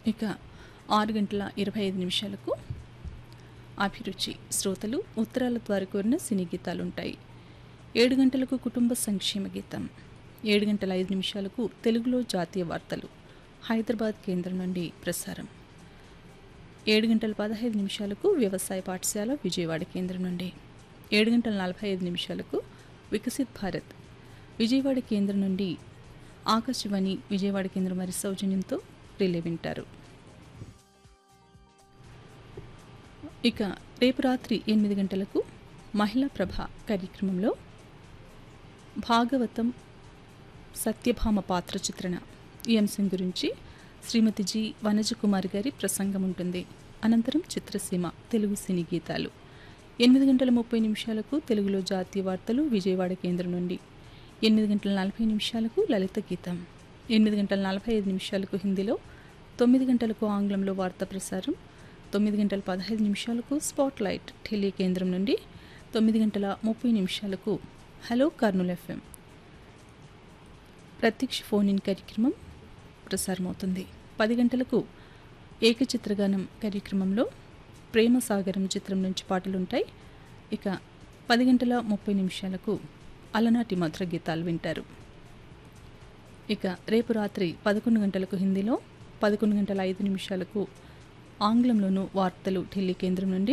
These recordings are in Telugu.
ఇక ఆరు గంటల ఇరవై ఐదు నిమిషాలకు అభిరుచి శ్రోతలు ఉత్తరాల ద్వారా కోరిన సినీ గీతాలు ఉంటాయి ఏడు గంటలకు కుటుంబ సంక్షేమ గీతం ఏడు గంటల ఐదు నిమిషాలకు తెలుగులో జాతీయ వార్తలు హైదరాబాద్ కేంద్రం నుండి ప్రసారం ఏడు గంటల పదహైదు నిమిషాలకు వ్యవసాయ పాఠశాల విజయవాడ కేంద్రం నుండి ఏడు గంటల నలభై ఐదు నిమిషాలకు వికసిత్ భారత్ విజయవాడ కేంద్రం నుండి ఆకాశవాణి విజయవాడ కేంద్రం వారి సౌజన్యంతో రిలే వింటారు ఇక రేపు రాత్రి ఎనిమిది గంటలకు మహిళా ప్రభ కార్యక్రమంలో భాగవతం సత్యభామ పాత్ర చిత్రణ ఈ అంశం గురించి శ్రీమతి జి వనజకుమారి గారి ప్రసంగం ఉంటుంది అనంతరం చిత్రసీమ తెలుగు సినీ గీతాలు ఎనిమిది గంటల ముప్పై నిమిషాలకు తెలుగులో జాతీయ వార్తలు విజయవాడ కేంద్రం నుండి ఎనిమిది గంటల నలభై నిమిషాలకు లలిత గీతం ఎనిమిది గంటల నలభై ఐదు నిమిషాలకు హిందీలో తొమ్మిది గంటలకు ఆంగ్లంలో వార్తా ప్రసారం తొమ్మిది గంటల పదహైదు నిమిషాలకు స్పాట్ లైట్ ఢిల్లీ కేంద్రం నుండి తొమ్మిది గంటల ముప్పై నిమిషాలకు హలో కర్నూలు ఎఫ్ఎం ప్రత్యక్ష ఫోన్ ఇన్ కార్యక్రమం ప్రసారమవుతుంది పది గంటలకు ఏకచిత్రగానం కార్యక్రమంలో ప్రేమ సాగరం చిత్రం నుంచి పాటలుంటాయి ఇక పది గంటల ముప్పై నిమిషాలకు అలనాటి మధుర గీతాలు వింటారు ఇక రేపు రాత్రి పదకొండు గంటలకు హిందీలో పదకొండు గంటల ఐదు నిమిషాలకు ఆంగ్లంలోనూ వార్తలు ఢిల్లీ కేంద్రం నుండి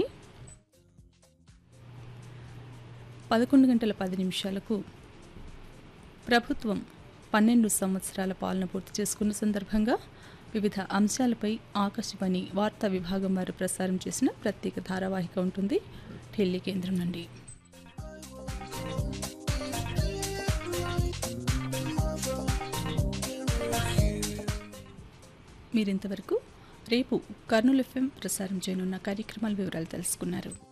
పదకొండు గంటల పది నిమిషాలకు ప్రభుత్వం పన్నెండు సంవత్సరాల పాలన పూర్తి చేసుకున్న సందర్భంగా వివిధ అంశాలపై ఆకాశవాణి వార్తా విభాగం వారు ప్రసారం చేసిన ప్రత్యేక ధారావాహిక ఉంటుంది ఢిల్లీ కేంద్రం నుండి మీరింతవరకు రేపు కర్నూలు ఎఫ్ఎం ప్రసారం చేయనున్న కార్యక్రమాల వివరాలు తెలుసుకున్నారు